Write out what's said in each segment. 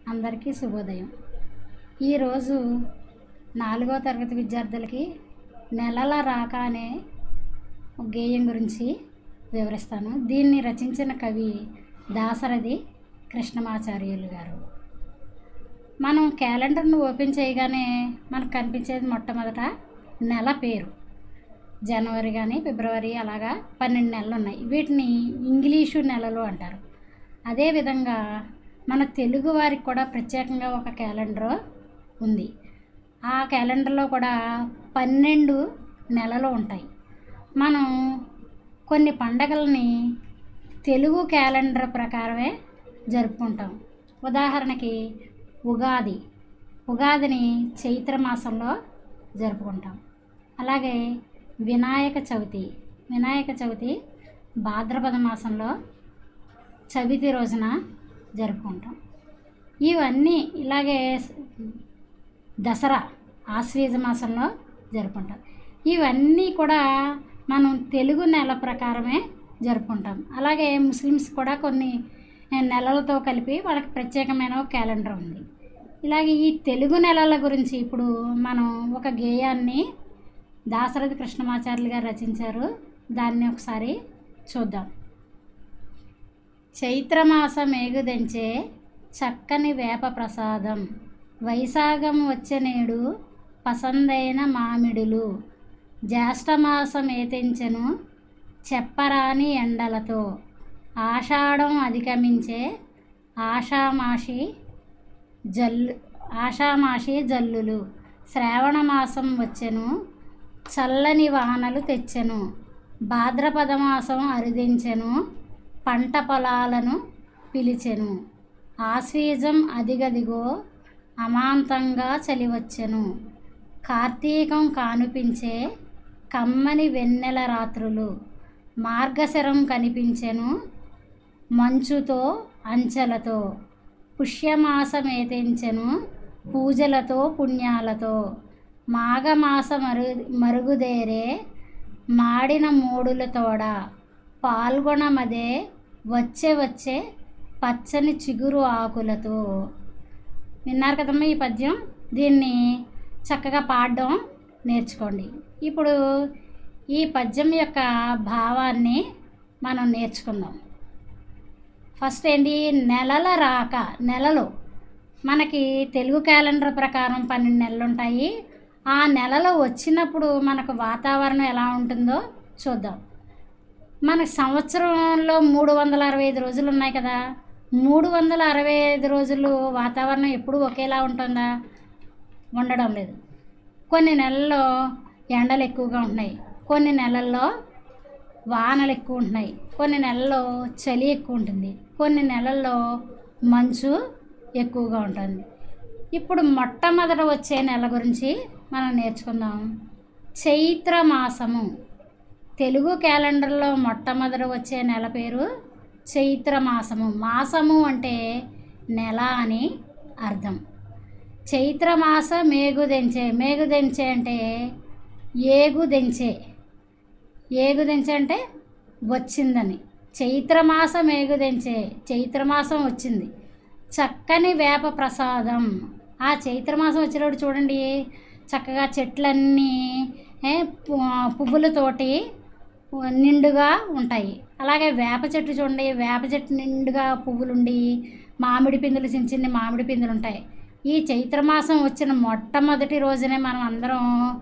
అందరికీ శుభోదయం ఈరోజు నాలుగో తరగతి విద్యార్థులకి నెలల రాక అనే ఒక గేయం గురించి వివరిస్తాను దీన్ని రచించిన కవి దాసరథి కృష్ణమాచార్యులు గారు మనం క్యాలెండర్ను ఓపెన్ చేయగానే మనకు కనిపించేది మొట్టమొదట నెల పేరు జనవరి కానీ ఫిబ్రవరి అలాగా పన్నెండు నెలలు ఉన్నాయి వీటిని ఇంగ్లీషు నెలలు అంటారు అదేవిధంగా మన తెలుగు వారికి కూడా ప్రత్యేకంగా ఒక క్యాలెండర్ ఉంది ఆ క్యాలెండర్లో కూడా పన్నెండు నెలలు ఉంటాయి మనం కొన్ని పండగల్ని తెలుగు క్యాలెండర్ ప్రకారమే జరుపుకుంటాం ఉదాహరణకి ఉగాది ఉగాదిని చైత్ర మాసంలో జరుపుకుంటాం అలాగే వినాయక చవితి వినాయక చవితి భాద్రపద మాసంలో చవితి రోజున జరుపుకుంటాం ఇవన్నీ ఇలాగే స- దసరా ఆశ్వీజ మాసంలో జరుపుకుంటాం ఇవన్నీ కూడా మనం తెలుగు నెల ప్రకారమే జరుపుకుంటాం అలాగే ముస్లిమ్స్ కూడా కొన్ని నెలలతో కలిపి వాళ్ళకి ప్రత్యేకమైన ఒక క్యాలెండర్ ఉంది ఇలాగే ఈ తెలుగు నెలల గురించి ఇప్పుడు మనం ఒక గేయాన్ని దాశరథి కృష్ణమాచార్యులు గారు రచించారు దాన్ని ఒకసారి చూద్దాం చైత్రమాసం ఏగుదెంచే చక్కని వేప ప్రసాదం వైశాఖం వచ్చే నేడు పసందైన మామిడులు జ్యేష్ఠమాసం ఏతెంచెను చెప్పరాని ఎండలతో ఆషాఢం అధిగమించే ఆషామాషి జల్లు ఆషామాషి జల్లులు శ్రావణ మాసం వచ్చెను చల్లని వానలు తెచ్చెను భాద్రపద మాసం అరుదించెను పంట పొలాలను పిలిచెను ఆశ్వీజం అదిగదిగో అమాంతంగా చలివచ్చెను కార్తీకం కానుపించే కమ్మని వెన్నెల రాత్రులు మార్గశిరం కనిపించెను మంచుతో అంచెలతో పుష్యమాసం ఏతించెను పూజలతో పుణ్యాలతో మాఘమాస మరు మరుగుదేరే మాడిన మూడులతోడ పాల్గొనమదే వచ్చే వచ్చే పచ్చని చిగురు ఆకులతో విన్నారు కదమ్మా ఈ పద్యం దీన్ని చక్కగా పాడడం నేర్చుకోండి ఇప్పుడు ఈ పద్యం యొక్క భావాన్ని మనం నేర్చుకుందాం ఫస్ట్ ఏంటి నెలల రాక నెలలు మనకి తెలుగు క్యాలెండర్ ప్రకారం పన్నెండు నెలలు ఉంటాయి ఆ నెలలో వచ్చినప్పుడు మనకు వాతావరణం ఎలా ఉంటుందో చూద్దాం మన సంవత్సరంలో మూడు వందల అరవై ఐదు రోజులు ఉన్నాయి కదా మూడు వందల అరవై ఐదు రోజులు వాతావరణం ఎప్పుడు ఒకేలా ఉంటుందా ఉండడం లేదు కొన్ని నెలల్లో ఎండలు ఎక్కువగా ఉంటున్నాయి కొన్ని నెలల్లో వానలు ఎక్కువ ఉంటున్నాయి కొన్ని నెలల్లో చలి ఎక్కువ ఉంటుంది కొన్ని నెలల్లో మంచు ఎక్కువగా ఉంటుంది ఇప్పుడు మొట్టమొదట వచ్చే నెల గురించి మనం నేర్చుకుందాం చైత్ర మాసము తెలుగు క్యాలెండర్లో మొట్టమొదట వచ్చే నెల పేరు చైత్ర మాసము మాసము అంటే నెల అని అర్థం చైత్రమాస మేగుదెంచే మేగుదెంచే అంటే ఏగుదెంచే ఏగుదెంచే అంటే వచ్చిందని చైత్రమాసం ఏగుదెంచే చైత్రమాసం వచ్చింది చక్కని వేప ప్రసాదం ఆ చైత్రమాసం వచ్చినప్పుడు చూడండి చక్కగా చెట్లన్నీ ఏ, పు- పువ్వులతోటి నిండుగా ఉంటాయి అలాగే వేప చెట్టు చూడండి వేప చెట్టు నిండుగా పువ్వులుండి మామిడి పిందులు చిన్న చిన్న మామిడి పిందులు ఉంటాయి ఈ చైత్రమాసం వచ్చిన మొట్టమొదటి రోజునే మనం అందరం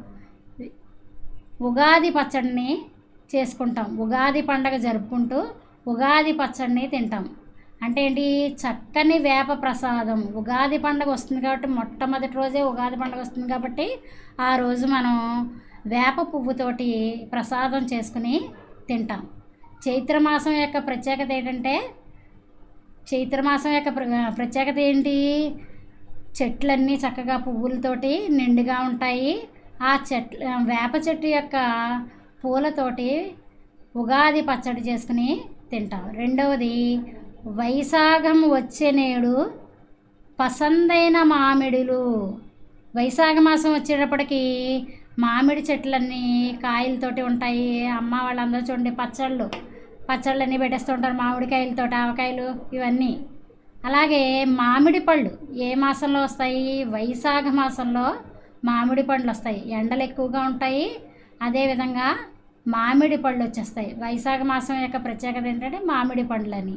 ఉగాది పచ్చడిని చేసుకుంటాం ఉగాది పండగ జరుపుకుంటూ ఉగాది పచ్చడిని తింటాం అంటే ఏంటి చక్కని వేప ప్రసాదం ఉగాది పండగ వస్తుంది కాబట్టి మొట్టమొదటి రోజే ఉగాది పండగ వస్తుంది కాబట్టి ఆ రోజు మనం వేప పువ్వుతోటి ప్రసాదం చేసుకుని తింటాం చైత్రమాసం యొక్క ప్రత్యేకత ఏంటంటే చైత్రమాసం యొక్క ప్ర- ప్రత్యేకత ఏంటి చెట్లన్నీ చక్కగా పువ్వులతోటి నిండుగా ఉంటాయి ఆ చెట్ల వేప చెట్టు యొక్క పూలతోటి ఉగాది పచ్చడి చేసుకుని తింటాం రెండవది వైశాఖం వచ్చే నేడు పసందైన మామిడులు వైశాఖ మాసం వచ్చేటప్పటికి మామిడి చెట్లన్నీ కాయలతోటి ఉంటాయి అమ్మ వాళ్ళందరూ చూడండి పచ్చళ్ళు పచ్చళ్ళు అన్నీ పెట్టేస్తుంటారు మామిడికాయలతోటి ఆవకాయలు ఇవన్నీ అలాగే మామిడి పళ్ళు ఏ మాసంలో వస్తాయి వైశాఖ మాసంలో మామిడి పండ్లు వస్తాయి ఎండలు ఎక్కువగా ఉంటాయి అదేవిధంగా మామిడి పళ్ళు వచ్చేస్తాయి వైశాఖ మాసం యొక్క ప్రత్యేకత ఏంటంటే మామిడి పండ్లని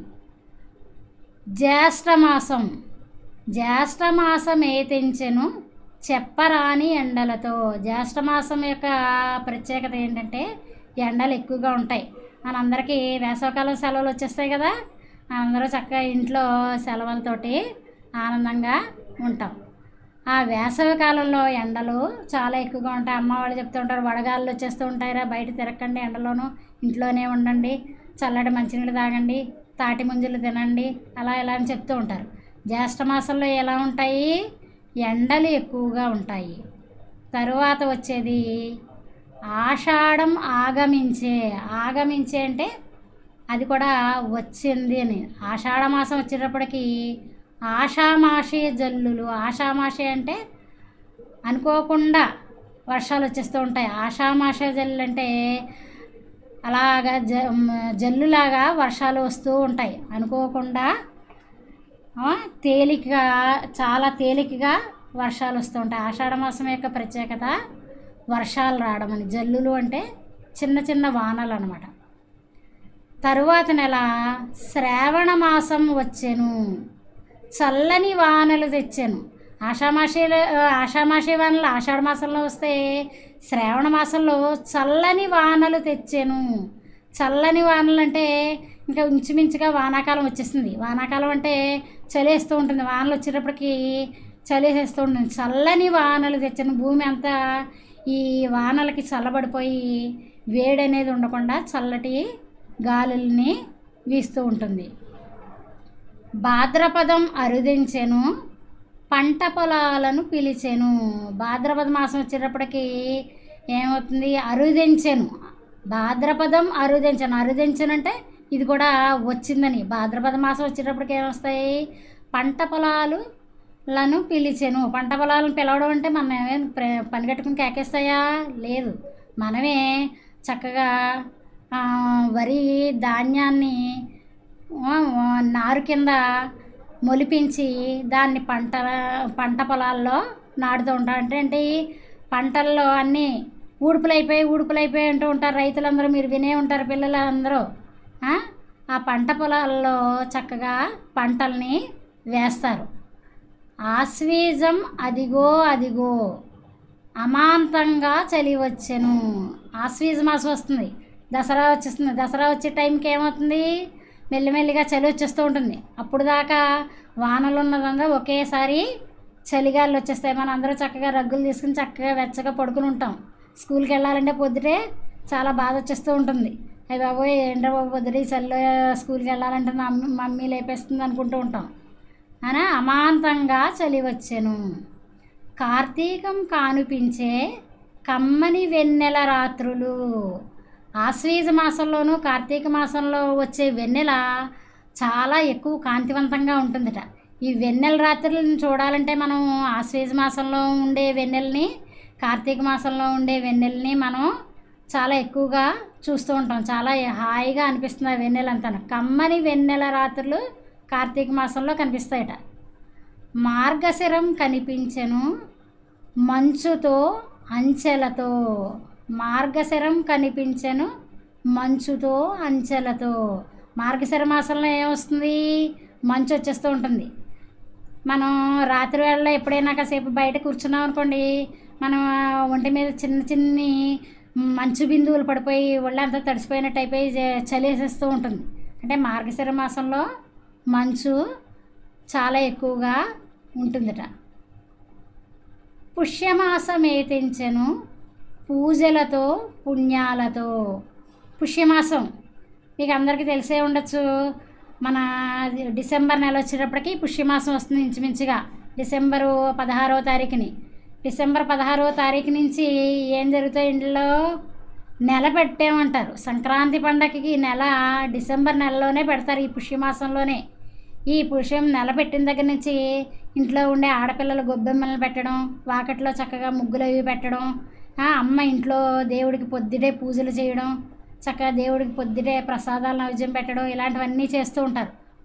జ్యేష్ఠ మాసం జ్యేష్ఠ మాసం ఏ తెంచెను చెప్పరాని ఎండలతో జ్యేష్ఠ మాసం యొక్క ప్రత్యేకత ఏంటంటే ఎండలు ఎక్కువగా ఉంటాయి మనందరికీ వేసవకాలం సెలవులు వచ్చేస్తాయి కదా అందరూ చక్కగా ఇంట్లో సెలవులతోటి ఆనందంగా ఉంటాం ఆ వేసవి కాలంలో ఎండలు చాలా ఎక్కువగా ఉంటాయి అమ్మ వాళ్ళు చెప్తూ ఉంటారు వడగాళ్ళు వచ్చేస్తూ ఉంటాయిరా బయట తిరగకండి ఎండలోనూ ఇంట్లోనే ఉండండి చల్లటి మంచినీళ్ళు తాగండి తాటి ముంజులు తినండి అలా ఇలా అని చెప్తూ ఉంటారు జ్యేష్ఠ మాసంలో ఎలా ఉంటాయి ఎండలు ఎక్కువగా ఉంటాయి తరువాత వచ్చేది ఆషాఢం ఆగమించే ఆగమించే అంటే అది కూడా వచ్చింది అని ఆషాఢ మాసం వచ్చేటప్పటికి ఆషామాషి జల్లులు ఆషామాషి అంటే అనుకోకుండా వర్షాలు వచ్చేస్తూ ఉంటాయి ఆషామాష జల్లు అంటే అలాగా జ జల్లులాగా వర్షాలు వస్తూ ఉంటాయి అనుకోకుండా ఆ, తేలికగా చాలా తేలికగా వర్షాలు వస్తూ ఉంటాయి ఆషాఢ మాసం యొక్క ప్రత్యేకత వర్షాలు రావడం అని జల్లులు అంటే చిన్న చిన్న వానలు అనమాట తరువాత నెల శ్రావణ మాసం వచ్చెను చల్లని వానలు తెచ్చాను ఆషామాషిలో ఆషామాషి వానలు ఆషాఢ మాసంలో వస్తే శ్రావణ మాసంలో చల్లని వానలు తెచ్చాను చల్లని వానలు అంటే ఇంకా ఇంచుమించుగా వానాకాలం వచ్చేసింది వానాకాలం అంటే చలేస్తూ ఉంటుంది వానలు వచ్చేటప్పటికి చలేసేస్తూ ఉంటుంది చల్లని వానలు తెచ్చాను భూమి అంతా ఈ వానలకి చల్లబడిపోయి వేడి అనేది ఉండకుండా చల్లటి గాలుల్ని వీస్తూ ఉంటుంది భాద్రపదం అరుదించెను పంట పొలాలను పిలిచెను భాద్రపద మాసం వచ్చేటప్పటికి ఏమవుతుంది అరుదించెను భాద్రపదం అరుదించను అరుదించను అంటే ఇది కూడా వచ్చిందని భాద్రపద మాసం వచ్చేటప్పటికి ఏమొస్తాయి పంట పొలాలు లను పిలిచెను పంట పొలాలను పిలవడం అంటే మనం ఏమేం ప్ర- పని కట్టుకుని కేకేస్తాయా లేదు మనమే చక్కగా ఆ, వరి ధాన్యాన్ని ఆ, ఆ, నారు కింద మొలిపించి దాన్ని పంట పంట పొలాల్లో నాటుతూ ఉంటాం అంటే ఏంటి పంటల్లో అన్నీ ఊడుపులైపోయి ఊడుపులైపోయి అంటూ ఉంటారు రైతులందరూ మీరు వినే ఉంటారు పిల్లలందరూ ఆ? ఆ పంట పొలాల్లో చక్కగా పంటల్ని వేస్తారు ఆశ్వీజం అదిగో అదిగో అమాంతంగా చలి వచ్చెను ఆశ్వీజ మాసం వస్తుంది దసరా వచ్చేస్తుంది దసరా వచ్చే టైంకి ఏమవుతుంది మెల్లిమెల్లిగా చలి వచ్చేస్తూ ఉంటుంది అప్పుడు దాకా వానలు ఉన్నదంతా ఒకేసారి చలిగాలు వచ్చేస్తాయి మనం అందరూ చక్కగా రగ్గులు తీసుకుని చక్కగా వెచ్చగా పడుకుని ఉంటాం స్కూల్కి వెళ్ళాలంటే పొద్దుటే చాలా బాధ వచ్చేస్తూ ఉంటుంది అయ్యి బాబోయ్ ఏంటో బాబు పొద్దుటే ఈ చలిలో స్కూల్కి వెళ్ళాలంటే నా మమ్మీ మమ్మీ లేపేస్తుంది అనుకుంటూ ఉంటాం అని అమాంతంగా చలి వచ్చెను కార్తీకం కానుపించే కమ్మని వెన్నెల రాత్రులు ఆశ్వీజ మాసంలోనూ కార్తీక మాసంలో వచ్చే వెన్నెల చాలా ఎక్కువ కాంతివంతంగా ఉంటుందట ఈ వెన్నెల రాత్రులను చూడాలంటే మనం ఆశ్వీజ మాసంలో ఉండే వెన్నెలని కార్తీక మాసంలో ఉండే వెన్నెలని మనం చాలా ఎక్కువగా చూస్తూ ఉంటాం చాలా హాయిగా అనిపిస్తుంది ఆ వెన్నెలంతా కమ్మని వెన్నెల రాత్రులు కార్తీక మాసంలో కనిపిస్తాయట మార్గశిరం కనిపించెను మంచుతో అంచెలతో మార్గశిరం కనిపించెను మంచుతో అంచెలతో మార్గశిర మాసంలో ఏమొస్తుంది మంచు వచ్చేస్తూ ఉంటుంది మనం రాత్రి వేళలో ఎప్పుడైనా కాసేపు బయట కూర్చున్నాం అనుకోండి మనం ఆ ఒంటి మీద చిన్న చిన్ని మంచు బిందువులు పడిపోయి ఒళ్ళంతా తడిసిపోయినట్టు అయిపోయి జ- చలి వేసేస్తూ ఉంటుంది అంటే మార్గశిర మాసంలో మంచు చాలా ఎక్కువగా ఉంటుందట పుష్యమాసం ఏతించెను పూజలతో పుణ్యాలతో పుష్యమాసం మీకు అందరికీ తెలిసే ఉండొచ్చు మన డిసెంబర్ నెల వచ్చేటప్పటికి పుష్యమాసం వస్తుంది ఇంచుమించుగా డిసెంబరు పదహారవ తారీఖుని డిసెంబర్ పదహారవ తారీఖు నుంచి ఏం జరుగుతాయి ఇంట్లో నెల పెట్టామంటారు సంక్రాంతి పండగకి ఈ నెల డిసెంబర్ నెలలోనే పెడతారు ఈ పుష్యమాసంలోనే ఈ పుష్యం నెల పెట్టిన దగ్గర నుంచి ఇంట్లో ఉండే ఆడపిల్లలు గొబ్బెమ్మలను పెట్టడం వాకట్లో చక్కగా ముగ్గులు అవి పెట్టడం ఆ, అమ్మ ఇంట్లో దేవుడికి పొద్దుటే పూజలు చేయడం చక్కగా దేవుడికి పొద్దుటే ప్రసాదాలు నైవేద్యం పెట్టడం ఇలాంటివన్నీ చేస్తూ ఉంటారు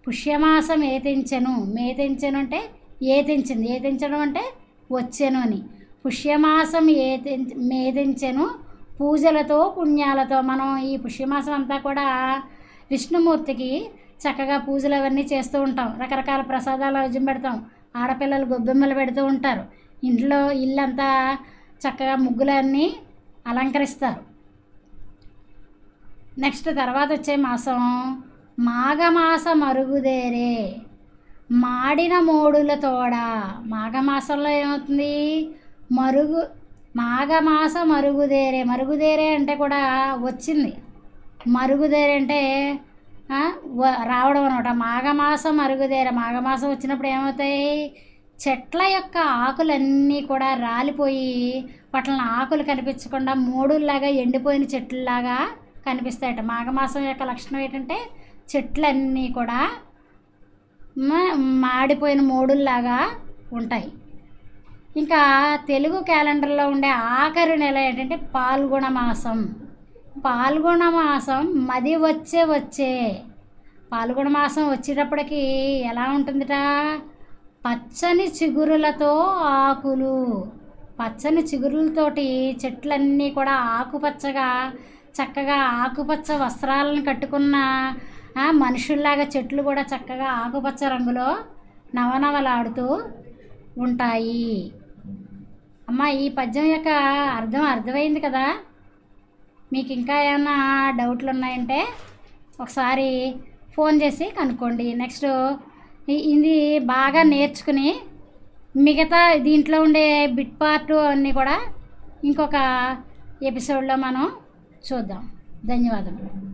పుష్యమాసం ఏతించెను మేతించెను అంటే ఏతించింది ఏతించడం అంటే వచ్చెను అని పుష్యమాసం ఏతి మేతించెను పూజలతో పుణ్యాలతో మనం ఈ పుష్యమాసం అంతా కూడా విష్ణుమూర్తికి చక్కగా పూజలు అవన్నీ చేస్తూ ఉంటాం రకరకాల ప్రసాదాలు అర్జున్ పెడతాం ఆడపిల్లలు గొబ్బెమ్మలు పెడుతూ ఉంటారు ఇంట్లో ఇల్లంతా చక్కగా ముగ్గులన్నీ అలంకరిస్తారు నెక్స్ట్ తర్వాత వచ్చే మాసం మాఘమాస మరుగుదేరే మాడిన మోడుల తోడ మాఘమాసంలో ఏమవుతుంది మరుగు మాఘమాస మరుగుదేరే మరుగుదేరే అంటే కూడా వచ్చింది మరుగుదేరే అంటే ఆ, వ- రావడం అనమాట మాఘమాసం మరుగుదేరే మాఘమాసం వచ్చినప్పుడు ఏమవుతాయి చెట్ల యొక్క ఆకులన్నీ కూడా రాలిపోయి వాటిని ఆకులు కనిపించకుండా మూడుల్లాగా ఎండిపోయిన చెట్లలాగా కనిపిస్తాయట మాఘమాసం యొక్క లక్షణం ఏంటంటే చెట్లన్నీ కూడా మ- మాడిపోయిన మూడుల్లాగా ఉంటాయి ఇంకా తెలుగు క్యాలెండర్లో ఉండే ఆఖరి నెల ఏంటంటే పాల్గొన మాసం పాల్గొన మాసం మది వచ్చే వచ్చే పాల్గొన మాసం వచ్చేటప్పటికి ఎలా ఉంటుందిట పచ్చని చిగురులతో ఆకులు పచ్చని చిగురులతోటి చెట్లన్నీ కూడా ఆకుపచ్చగా చక్కగా ఆకుపచ్చ వస్త్రాలను కట్టుకున్న ఆ, మనుషుల్లాగా చెట్లు కూడా చక్కగా ఆకుపచ్చ రంగులో నవనవలాడుతూ ఉంటాయి అమ్మ ఈ పద్యం యొక్క అర్థం అర్థమైంది కదా మీకు ఇంకా ఏమైనా డౌట్లు ఉన్నాయంటే ఒకసారి ఫోన్ చేసి కనుక్కోండి నెక్స్ట్ ఇ- ఇది బాగా నేర్చుకుని మిగతా దీంట్లో ఉండే బిట్ పార్ట్ అన్నీ కూడా ఇంకొక ఎపిసోడ్లో మనం చూద్దాం ధన్యవాదములు